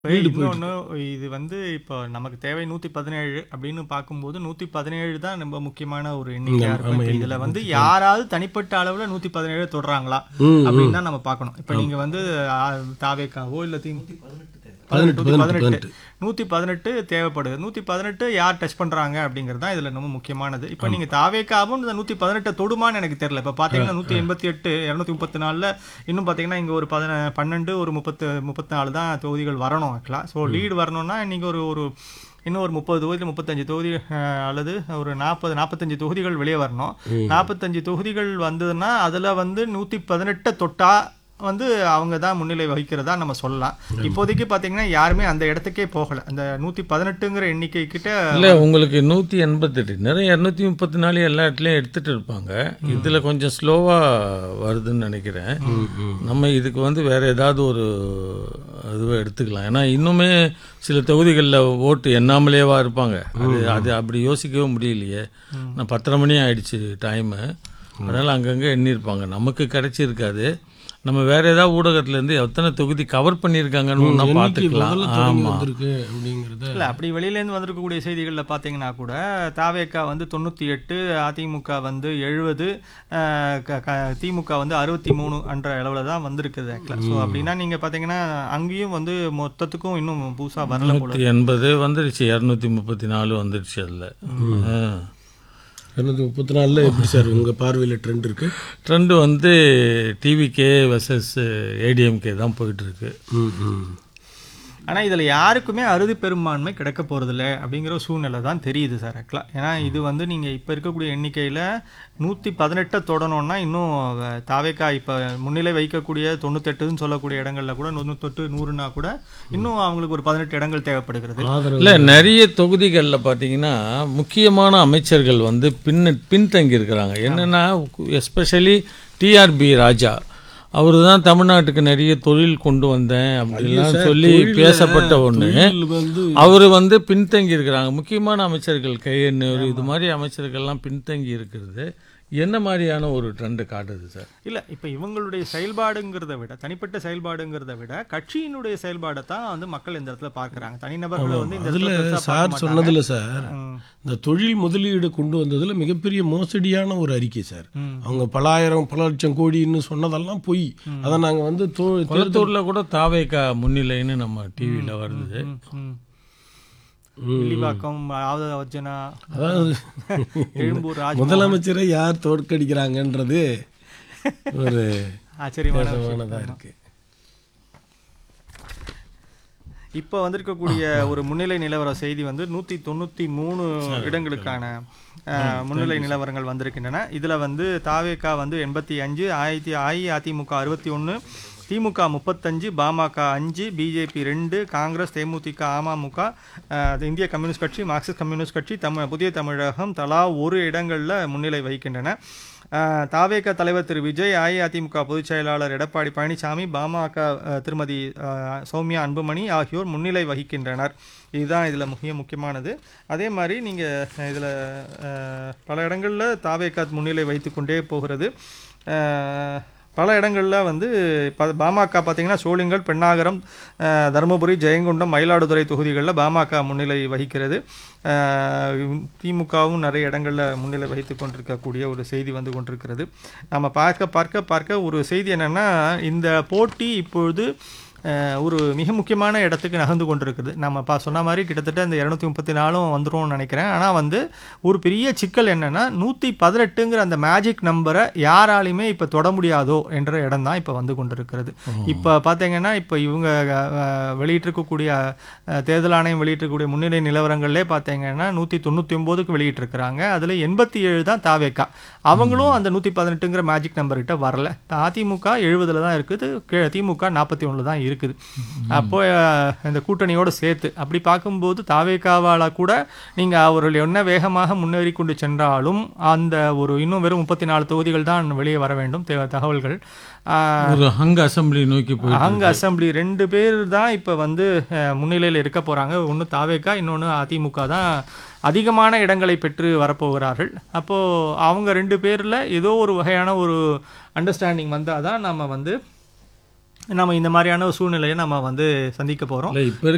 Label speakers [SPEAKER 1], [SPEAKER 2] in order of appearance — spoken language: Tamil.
[SPEAKER 1] இன்னொன்னு இது வந்து இப்போ நமக்கு தேவை நூத்தி பதினேழு அப்படின்னு பார்க்கும்போது நூத்தி பதினேழு தான் ரொம்ப முக்கியமான ஒரு எண்ணிக்கையா இருக்கும் இப்ப இதுல வந்து யாராவது தனிப்பட்ட அளவுல நூத்தி பதினேழு தொடுறாங்களா அப்படின்னு தான் நம்ம பார்க்கணும் இப்ப நீங்க வந்து ஆ, தாவேக்காவோ இல்ல தி பதினெட்டு நூத்தி பதினெட்டு நூத்தி பதினெட்டு தேவைப்படுது நூத்தி பதினெட்டு யார் டச் பண்றாங்க அப்படிங்கிறது தான் இதுல ரொம்ப முக்கியமானது இப்ப நீங்க தாவேக்காவும் இந்த நூத்தி பதினெட்டை தொடுமான்னு எனக்கு தெரியல இப்ப பாத்தீங்கன்னா நூத்தி எண்பத்தி எட்டு இருநூத்தி முப்பத்தி நாலுல இன்னும் பாத்தீங்கன்னா இங்க ஒரு பதின பன்னெண்டு ஒரு முப்பத்து முப்பத்தி நாலு தான் தொகுதிகள் வரணும் ஆக்சுவலா ஸோ லீடு வரணும்னா நீங்க ஒரு ஒரு இன்னும் ஒரு முப்பது தொகுதி முப்பத்தஞ்சு தொகுதி அஹ், அல்லது ஒரு நாற்பது நாற்பத்தஞ்சு தொகுதிகள் வெளியே வரணும் நாற்பத்தஞ்சு தொகுதிகள் வந்ததுன்னா அதுல வந்து நூத்தி பதினெட்டை தொட்டா வந்து அவங்க தான் முன்னிலை வகிக்கிறதா நம்ம சொல்லலாம் இப்போதைக்கு பாத்தீங்கன்னா யாருமே அந்த இடத்துக்கே போகல அந்த நூத்தி பதினெட்டுங்கிற எண்ணிக்கை கிட்ட
[SPEAKER 2] இல்லை உங்களுக்கு நூற்றி எண்பத்தெட்டு நிறைய இரநூத்தி முப்பத்தி நாலு எல்லா இடத்துலையும் எடுத்துகிட்டு இருப்பாங்க இதில் கொஞ்சம் ஸ்லோவாக வருதுன்னு நினைக்கிறேன் நம்ம இதுக்கு வந்து வேறு ஏதாவது ஒரு இதுவை எடுத்துக்கலாம் ஏன்னா இன்னுமே சில தொகுதிகளில் ஓட்டு எண்ணாமலேவா இருப்பாங்க அது அது அப்படி யோசிக்கவே முடியலையே நான் பத்தரை மணி ஆயிடுச்சு டைமு அதனால் அங்கங்கே எண்ணியிருப்பாங்க நமக்கு கிடைச்சிருக்காது நம்ம வேற ஏதாவது ஊடகத்துலேருந்து எத்தனை தொகுதி கவர் பண்ணியிருக்காங்கன்னு ஒன்றா பார்த்துக்கலாம்
[SPEAKER 3] முதல்ல தொடங்கி
[SPEAKER 2] ஆமாம்
[SPEAKER 3] வந்திருக்கு அப்படிங்கிறத
[SPEAKER 1] இல்ல அப்படி வெளியிலேருந்து வந்திருக்கக்கூடிய செய்திகளில் பார்த்தீங்கன்னா கூட தாவேக்கா வந்து தொண்ணூற்றி எட்டு அதிமுக வந்து எழுபது திமுக வந்து அறுபத்தி மூணு என்ற அளவில் தான் வந்திருக்குது ஆக்சுவலாக ஸோ அப்படின்னா நீங்கள் பார்த்தீங்கன்னா அங்கேயும் வந்து மொத்தத்துக்கும் இன்னும் புதுசாக வரல போல
[SPEAKER 2] நூற்றி எண்பது வந்துடுச்சு இரநூத்தி முப்பத்தி நாலு வந்துடுச்சு அதில்
[SPEAKER 3] இரநூத்தி முப்பத்தி நாலில் எப்படி சார் உங்கள் பார்வையில் ட்ரெண்ட் இருக்கு
[SPEAKER 2] ட்ரெண்டு வந்து டிவிகே வெர்சஸ் ஏடிஎம்கே தான் போயிட்டுருக்கு
[SPEAKER 3] ம் ம்
[SPEAKER 1] ஆனால் இதில் யாருக்குமே அறுதி பெரும்பான்மை கிடைக்க போகிறதில்ல அப்படிங்கிற ஒரு சூழ்நிலை தான் தெரியுது சார் ஆக்சுவலாக ஏன்னா இது வந்து நீங்கள் இப்போ இருக்கக்கூடிய எண்ணிக்கையில் நூற்றி பதினெட்டை தொடணும்னா இன்னும் வ- தாவேக்கா இப்போ முன்னிலை வைக்கக்கூடிய தொண்ணூத்தெட்டுன்னு சொல்லக்கூடிய இடங்கள்ல கூட தொண்ணூத்தெட்டு நூறுனா கூட இன்னும் அவங்களுக்கு ஒரு பதினெட்டு இடங்கள் தேவைப்படுகிறது
[SPEAKER 3] ஆதரவு
[SPEAKER 2] இல்லை நிறைய தொகுதிகளில் பார்த்தீங்கன்னா முக்கியமான அமைச்சர்கள் வந்து பின்ன பின்தங்கி இருக்கிறாங்க என்னென்னா எஸ்பெஷலி டிஆர்பி ராஜா அவர் தான் தமிழ்நாட்டுக்கு நிறைய தொழில் கொண்டு வந்தேன் அப்படிலாம் சொல்லி பேசப்பட்ட ஒன்று
[SPEAKER 3] தொழில் வந்து
[SPEAKER 2] அவர் வந்து பின்தங்கி இருக்கிறாங்க முக்கியமான அமைச்சர்கள் கையெண்ணூர் இது மாதிரி அமைச்சர்கள்லாம் பின்தங்கி இருக்கிறது என்ன மாதிரியான ஒரு ட்ரெண்டு காட்டுது சார்
[SPEAKER 1] இல்ல இப்ப இவங்களுடைய செயல்பாடுங்கிறத விட தனிப்பட்ட செயல்பாடுங்கிறத விட கட்சியினுடைய செயல்பாடை தான் வந்து மக்கள் இந்த இடத்துல பார்க்கறாங்க தனிநபர்களை வந்து இந்த
[SPEAKER 3] அதில்
[SPEAKER 1] இடத்துல பெருசா பார்க்க
[SPEAKER 3] சார்
[SPEAKER 1] மாட்டாங்க.
[SPEAKER 3] சொன்னதில் சார்
[SPEAKER 1] ம்.
[SPEAKER 3] இந்த தொழில் முதலீடு கொண்டு வந்ததில் மிகப்பெரிய மோசடியான ஒரு அறிக்கை சார்
[SPEAKER 1] ம்.
[SPEAKER 3] அவங்க பல ஆயிரம் பல லட்சம் கோடின்னு சொன்னதெல்லாம் பொய் அதை நாங்கள் வந்து தோ
[SPEAKER 2] கொளத்தூரில் கூட தாவேக்கா முன்னிலைன்னு நம்ம டிவியில் வருது
[SPEAKER 1] ம், ம். வில்லிவாக்கம் ஆவத வர்ஜனா
[SPEAKER 3] அதாவது
[SPEAKER 1] எழும்பூர் ராஜ்
[SPEAKER 3] முதலமைச்சரை யார் தோற்கடிக்கிறாங்கன்றது ஒரு
[SPEAKER 1] ஆச்சரியமான விஷயம்.
[SPEAKER 3] விஷயமானதாக இருக்கு
[SPEAKER 1] இப்போ வந்திருக்கக்கூடிய ஒரு முன்னிலை நிலவர செய்தி வந்து நூற்றி தொண்ணூற்றி மூணு இடங்களுக்கான அஹ், முன்னிலை நிலவரங்கள் வந்திருக்கின்றன இதில் வந்து தாவேகா வந்து எண்பத்தி அஞ்சு ஆயிரத்தி அஇஅதிமுக அறுபத்தி ஒன்று திமுக முப்பத்தஞ்சு பாமக அஞ்சு பிஜேபி ரெண்டு காங்கிரஸ் தேமுதிக அமமுக அஹ், இந்திய கம்யூனிஸ்ட் கட்சி மார்க்சிஸ்ட் கம்யூனிஸ்ட் கட்சி தமிழ் புதிய தமிழகம் தலா ஒரு இடங்களில் முன்னிலை வகிக்கின்றன அஹ், தாவேக தலைவர் திரு விஜய் அஇஅதிமுக பொதுச் செயலாளர் எடப்பாடி பழனிசாமி பாமக அஹ், திருமதி அஹ், சௌமியா அன்புமணி ஆகியோர் முன்னிலை வகிக்கின்றனர் இதுதான் இதில் முக்கிய முக்கியமானது அதே மாதிரி நீங்கள் இதில் பல இடங்களில் தாவேக முன்னிலை வைத்துக்கொண்டே போகிறது அஹ், பல இடங்களில் வந்து ப பாமக பார்த்தீங்கன்னா சோளிங்கல் பெண்ணாகரம் அஹ், தருமபுரி ஜெயங்கொண்டம் மயிலாடுதுறை தொகுதிகளில் பாமக முன்னிலை வகிக்கிறது அஹ், திமுகவும் நிறைய இடங்களில் முன்னிலை வகித்து கொண்டிருக்கக்கூடிய ஒரு செய்தி வந்து கொண்டிருக்கிறது நம்ம பார்க்க பார்க்க பார்க்க ஒரு செய்தி என்னென்னா இந்த போட்டி இப்பொழுது அஹ், ஒரு மிக முக்கியமான இடத்துக்கு நகர்ந்து கொண்டிருக்குது நம்ம பா சொன்ன மாதிரி கிட்டத்தட்ட இந்த இரநூத்தி முப்பத்தி நாலும் வந்துரும்னு நினைக்கிறேன் ஆனால் வந்து ஒரு பெரிய சிக்கல் என்னன்னா நூற்றி பதினெட்டுங்கிற அந்த மேஜிக் நம்பரை யாராலையுமே இப்போ தொட முடியாதோ என்ற இடம் தான் இப்போ வந்து கொண்டிருக்கிறது இப்போ பார்த்தீங்கன்னா இப்போ இவங்க அஹ், வெளியிட்டிருக்கக்கூடிய அஹ், தேர்தல் ஆணையம் வெளியிட்டிருக்கக்கூடிய முன்னிலை நிலவரங்கள்லே பார்த்தீங்கன்னா நூற்றி தொண்ணூற்றி ஒம்போதுக்கு வெளியிட்டிருக்கிறாங்க அதில் எண்பத்தி ஏழு தான் தாவேக்கா அவங்களும் அந்த நூற்றி பதினெட்டுங்கிற மேஜிக் நம்பர் கிட்ட வரல அதிமுக எழுபதுல தான் இருக்குது கீழே திமுக நாற்பத்தி ஒன்றில் தான் இருக்குது அப்போ அஹ், இந்த கூட்டணியோடு சேர்த்து அப்படி பார்க்கும்போது தாவேக்காவால் கூட நீங்கள் அவர்கள் என்ன வேகமாக முன்னேறி கொண்டு சென்றாலும் அந்த ஒரு இன்னும் வெறும் முப்பத்தி நாலு தொகுதிகள் தான் வெளியே வர வேண்டும் தே- தகவல்கள் அஹ்,
[SPEAKER 2] ஒரு ஹங் அசம்பிளி நோக்கி போய்
[SPEAKER 1] அங்க அசெம்பிளி ரெண்டு பேர் தான் இப்போ வந்து அஹ், முன்னிலையில் இருக்க போகிறாங்க ஒன்று தாவேக்கா இன்னொன்று அதிமுக தான் அதிகமான இடங்களை பெற்று வரப்போகிறார்கள் அப்போது அவங்க ரெண்டு பேரில் ஏதோ ஒரு வகையான ஒரு அண்டர்ஸ்டாண்டிங் வந்தால் தான் நம்ம வந்து நம்ம இந்த மாதிரியான ஒரு சூழ்நிலையை நம்ம வந்து சந்திக்க போகிறோம்
[SPEAKER 2] இல்லை இப்போ